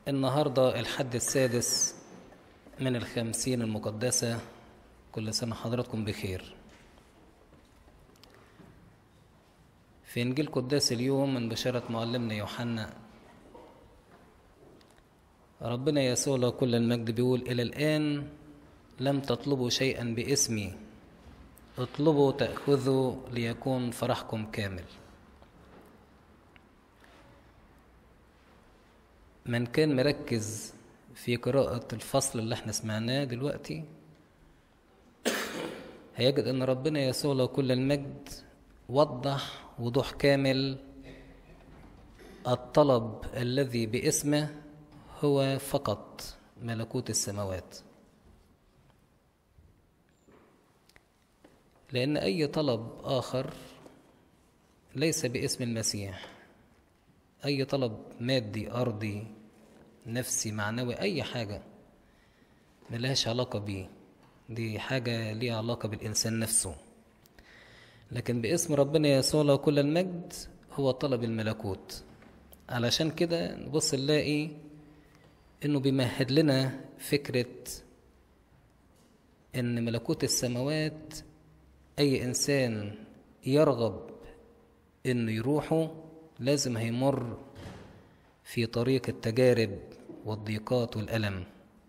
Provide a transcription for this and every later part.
النهاردة الحد السادس من الخمسين المقدسة كل سنة حضراتكم بخير في إنجيل قداس اليوم من بشارة معلمنا يوحنا ربنا يسوع له كل المجد بيقول إلى الآن لم تطلبوا شيئا باسمي اطلبوا تأخذوا ليكون فرحكم كامل من كان مركز في قراءة الفصل اللي احنا سمعناه دلوقتي هيجد ان ربنا يسوع له كل المجد وضح وضوح كامل الطلب الذي باسمه هو فقط ملكوت السماوات لأن أي طلب آخر ليس باسم المسيح أي طلب مادي أرضي نفسي معنوي أي حاجة ملهاش علاقة بيه دي حاجة ليها علاقة بالإنسان نفسه لكن باسم ربنا يسوع له كل المجد هو طلب الملكوت علشان كده نبص نلاقي انه بيمهد لنا فكرة ان ملكوت السماوات اي انسان يرغب انه يروحه لازم هيمر في طريق التجارب والضيقات والألم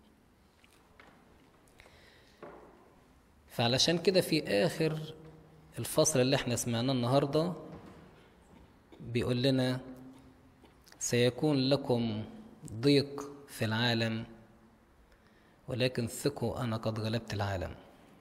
فعلشان كده في آخر الفصل اللي احنا سمعناه النهاردة بيقول لنا سيكون لكم ضيق في العالم ولكن ثقوا أنا قد غلبت العالم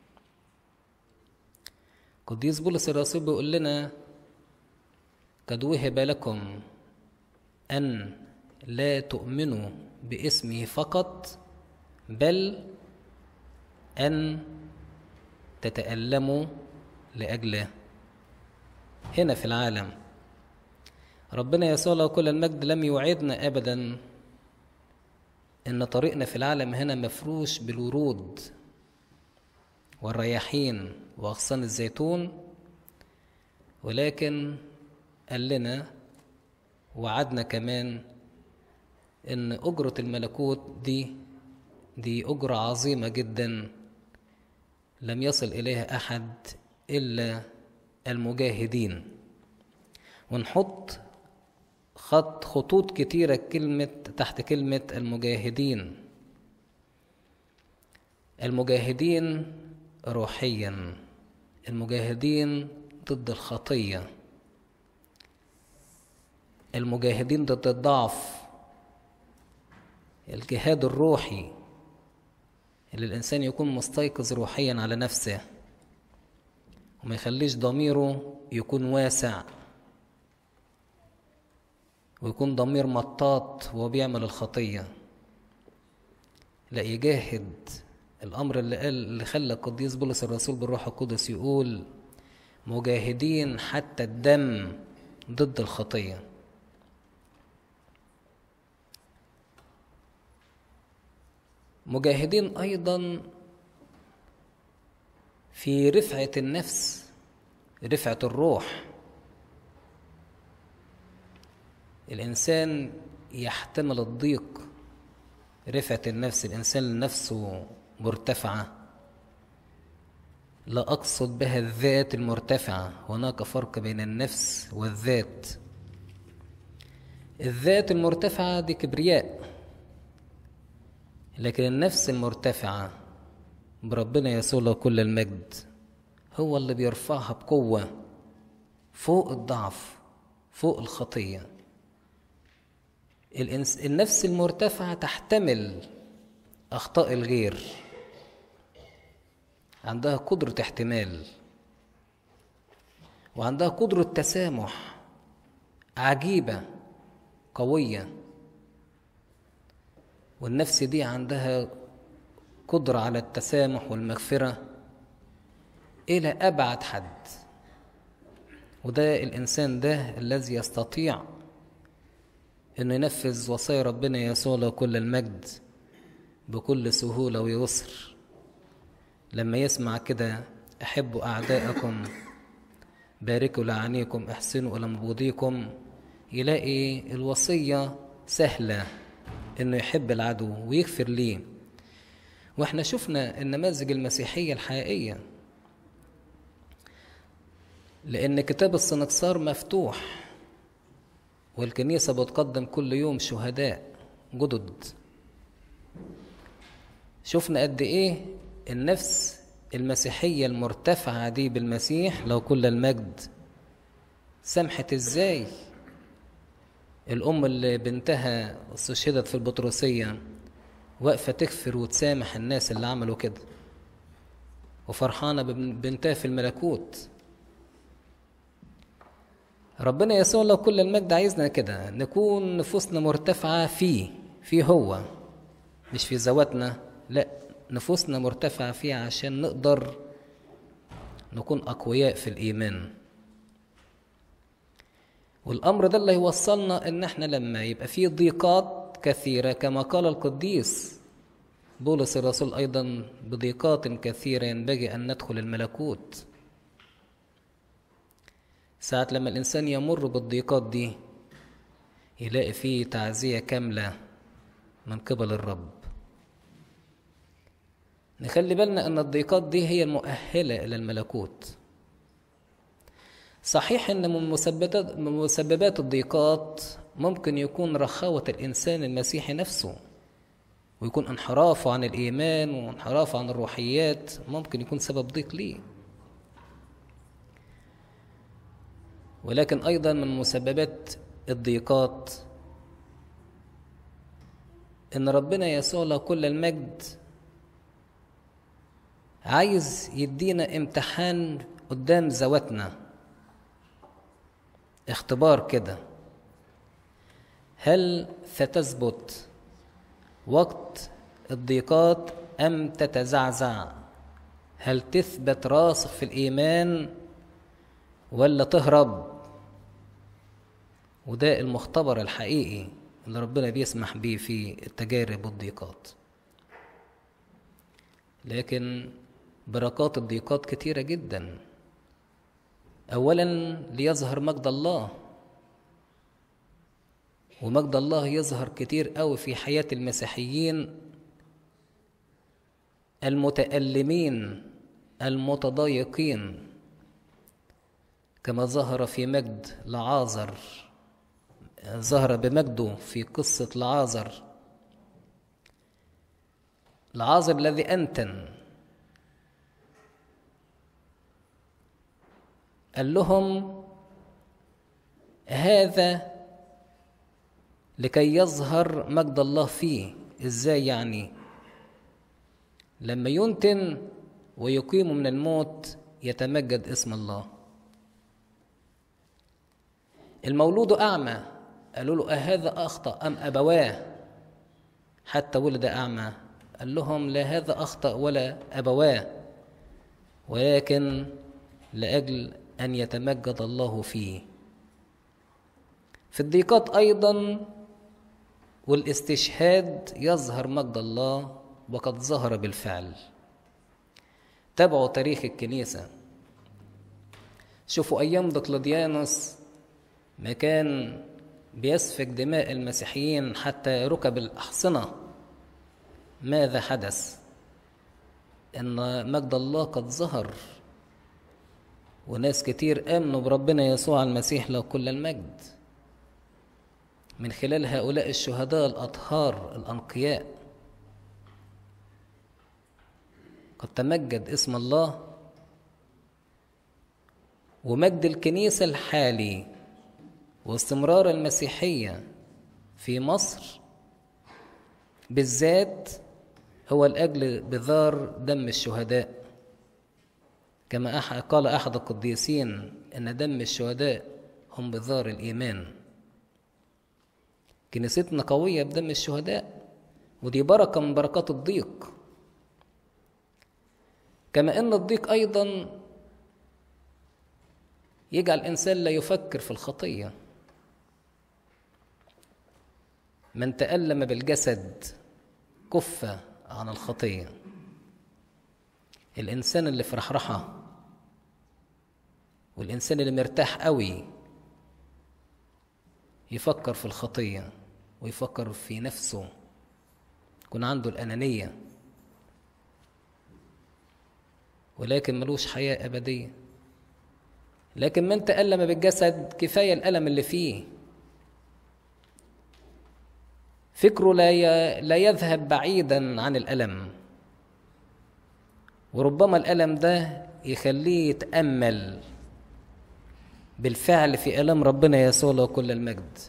قديس بولس الرسول بيقول لنا قد وهب لكم أن لا تؤمنوا باسمه فقط بل أن تتألموا لأجله هنا في العالم ربنا يسوع له كل المجد لم يوعدنا أبدا إن طريقنا في العالم هنا مفروش بالورود والرياحين وأغصان الزيتون ولكن قال لنا وعدنا كمان ان اجرة الملكوت دي دي اجرة عظيمة جدا لم يصل اليها احد الا المجاهدين ونحط خط خطوط كتيرة كلمة تحت كلمة المجاهدين المجاهدين روحيا المجاهدين ضد الخطيه المجاهدين ضد الضعف الجهاد الروحي اللي الإنسان يكون مستيقظ روحيا على نفسه وما يخليش ضميره يكون واسع ويكون ضمير مطاط وهو بيعمل الخطية لا يجاهد الأمر اللي قال اللي خلى القديس بولس الرسول بالروح القدس يقول مجاهدين حتى الدم ضد الخطيه مجاهدين ايضا في رفعه النفس رفعه الروح الانسان يحتمل الضيق رفعه النفس الانسان نفسه مرتفعه لا اقصد بها الذات المرتفعه هناك فرق بين النفس والذات الذات المرتفعه دي كبرياء لكن النفس المرتفعة بربنا يسوع له كل المجد هو اللي بيرفعها بقوة فوق الضعف فوق الخطية الإنس... النفس المرتفعة تحتمل أخطاء الغير عندها قدرة احتمال وعندها قدرة تسامح عجيبة قوية والنفس دي عندها قدرة على التسامح والمغفرة إلى أبعد حد وده الإنسان ده الذي يستطيع أنه ينفذ وصايا ربنا يسوع له كل المجد بكل سهولة ويسر لما يسمع كده أحبوا أعداءكم باركوا لعانيكم احسنوا إلى مبغضيكم يلاقي الوصية سهلة انه يحب العدو ويغفر ليه واحنا شفنا النماذج المسيحيه الحقيقيه لان كتاب السنكسار مفتوح والكنيسه بتقدم كل يوم شهداء جدد شفنا قد ايه النفس المسيحيه المرتفعه دي بالمسيح لو كل المجد سمحت ازاي الأم اللي بنتها استشهدت في البطرسية واقفة تغفر وتسامح الناس اللي عملوا كده وفرحانة ببنتها في الملكوت ربنا يسوع لو كل المجد عايزنا كده نكون نفوسنا مرتفعة فيه فيه هو مش في ذواتنا لا نفوسنا مرتفعة فيه عشان نقدر نكون أقوياء في الإيمان والأمر ده اللي يوصلنا إن إحنا لما يبقى فيه ضيقات كثيرة كما قال القديس بولس الرسول أيضا بضيقات كثيرة ينبغي أن ندخل الملكوت ساعة لما الإنسان يمر بالضيقات دي يلاقي فيه تعزية كاملة من قبل الرب نخلي بالنا أن الضيقات دي هي المؤهلة إلى الملكوت صحيح ان من مسببات من مسببات الضيقات ممكن يكون رخاوة الإنسان المسيحي نفسه ويكون انحرافه عن الإيمان وانحرافه عن الروحيات ممكن يكون سبب ضيق ليه ولكن أيضا من مسببات الضيقات إن ربنا يسوع له كل المجد عايز يدينا امتحان قدام ذواتنا اختبار كده هل ستثبت وقت الضيقات ام تتزعزع هل تثبت راسخ في الايمان ولا تهرب وده المختبر الحقيقي اللي ربنا بيسمح بيه في التجارب والضيقات لكن بركات الضيقات كتيره جدا اولا ليظهر مجد الله ومجد الله يظهر كتير قوي في حياه المسيحيين المتألمين المتضايقين كما ظهر في مجد لعازر ظهر بمجده في قصة لعازر لعازر الذي أنتن قال لهم هذا لكي يظهر مجد الله فيه ازاي يعني لما ينتن ويقيم من الموت يتمجد اسم الله المولود أعمى قالوا له أهذا أخطأ أم أبواه حتى ولد أعمى قال لهم لا هذا أخطأ ولا أبواه ولكن لأجل أن يتمجد الله فيه في الضيقات أيضا والاستشهاد يظهر مجد الله وقد ظهر بالفعل تابعوا تاريخ الكنيسة شوفوا أيام دقلديانوس ما كان بيسفك دماء المسيحيين حتى ركب الأحصنة ماذا حدث إن مجد الله قد ظهر وناس كتير آمنوا بربنا يسوع المسيح له كل المجد من خلال هؤلاء الشهداء الأطهار الأنقياء قد تمجد اسم الله ومجد الكنيسة الحالي واستمرار المسيحية في مصر بالذات هو الأجل بذار دم الشهداء كما قال أحد القديسين أن دم الشهداء هم بذار الإيمان كنيستنا قوية بدم الشهداء ودي بركة من بركات الضيق كما أن الضيق أيضا يجعل الإنسان لا يفكر في الخطية من تألم بالجسد كف عن الخطية الإنسان اللي في رحرحة والإنسان اللي مرتاح قوي يفكر في الخطية ويفكر في نفسه يكون عنده الأنانية ولكن ملوش حياة أبدية لكن من تألم بالجسد كفاية الألم اللي فيه فكره لا لا يذهب بعيدا عن الألم وربما الألم ده يخليه يتأمل بالفعل في ألم ربنا يسوع له كل المجد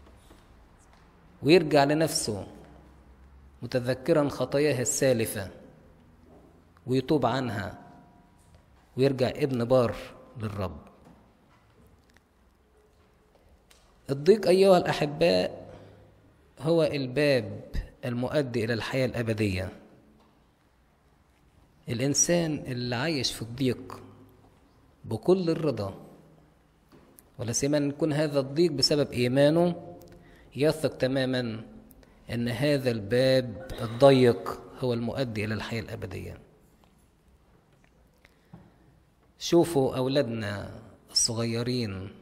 ويرجع لنفسه متذكرا خطاياه السالفة ويتوب عنها ويرجع ابن بار للرب الضيق أيها الأحباء هو الباب المؤدي إلى الحياة الأبدية الإنسان اللي عايش في الضيق بكل الرضا ولا سيما أن يكون هذا الضيق بسبب إيمانه يثق تماما أن هذا الباب الضيق هو المؤدي إلى الحياة الأبدية شوفوا أولادنا الصغيرين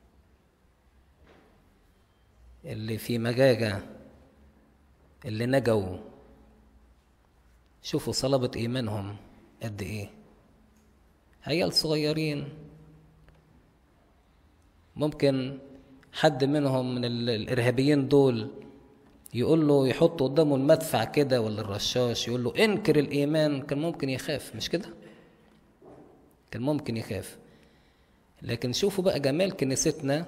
اللي في مجاجة اللي نجوا شوفوا صلابة إيمانهم قد إيه عيال صغيرين ممكن حد منهم من الإرهابيين دول يقول له يحط قدامه المدفع كده ولا الرشاش يقول له انكر الإيمان كان ممكن يخاف مش كده كان ممكن يخاف لكن شوفوا بقى جمال كنيستنا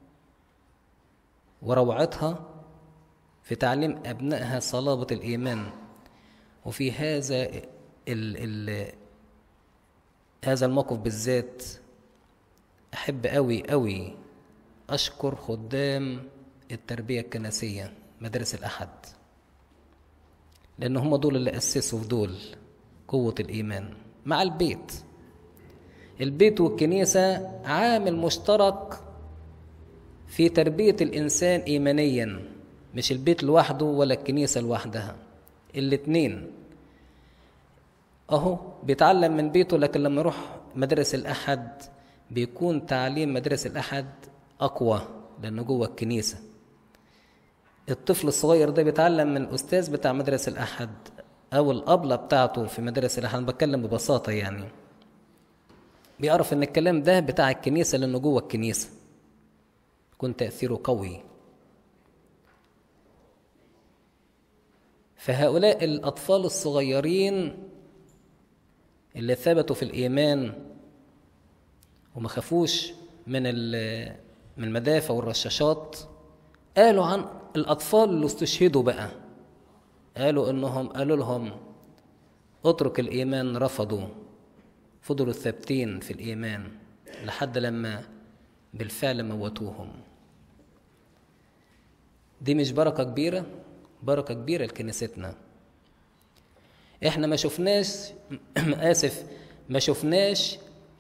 وروعتها في تعليم أبنائها صلابة الإيمان وفي هذا ال ال هذا الموقف بالذات أحب أوي أوي أشكر خدام التربية الكنسية مدارس الأحد لأن هم دول اللي أسسوا في دول قوة الإيمان مع البيت البيت والكنيسة عامل مشترك في تربية الإنسان إيمانيا مش البيت لوحده ولا الكنيسة لوحدها الاتنين أهو بيتعلم من بيته لكن لما يروح مدرسة الأحد بيكون تعليم مدرسة الأحد أقوى لأنه جوه الكنيسة الطفل الصغير ده بيتعلم من الأستاذ بتاع مدرسة الأحد أو الأبلة بتاعته في مدرسة الأحد أنا بتكلم ببساطة يعني بيعرف إن الكلام ده بتاع الكنيسة لأنه جوه الكنيسة يكون تأثيره قوي فهؤلاء الأطفال الصغيرين اللي ثبتوا في الإيمان وما خافوش من من المدافع والرشاشات قالوا عن الأطفال اللي استشهدوا بقى قالوا إنهم قالوا لهم اترك الإيمان رفضوا فضلوا ثابتين في الإيمان لحد لما بالفعل موتوهم دي مش بركة كبيرة بركة كبيرة لكنيستنا احنا ما شفناش آسف ما شفناش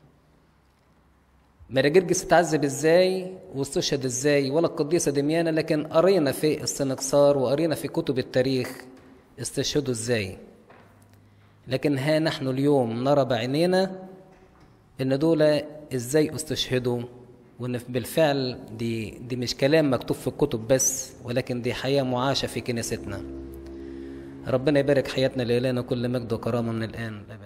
مراجرجس اتعذب ازاي واستشهد ازاي ولا القديسة دميانة لكن قرينا في السنكسار وقرينا في كتب التاريخ استشهدوا ازاي لكن ها نحن اليوم نرى بعينينا ان دول ازاي استشهدوا وان بالفعل دي دي مش كلام مكتوب في الكتب بس ولكن دي حياه معاشه في كنيستنا ربنا يبارك حياتنا لإلهنا كل مجد وكرامه من الان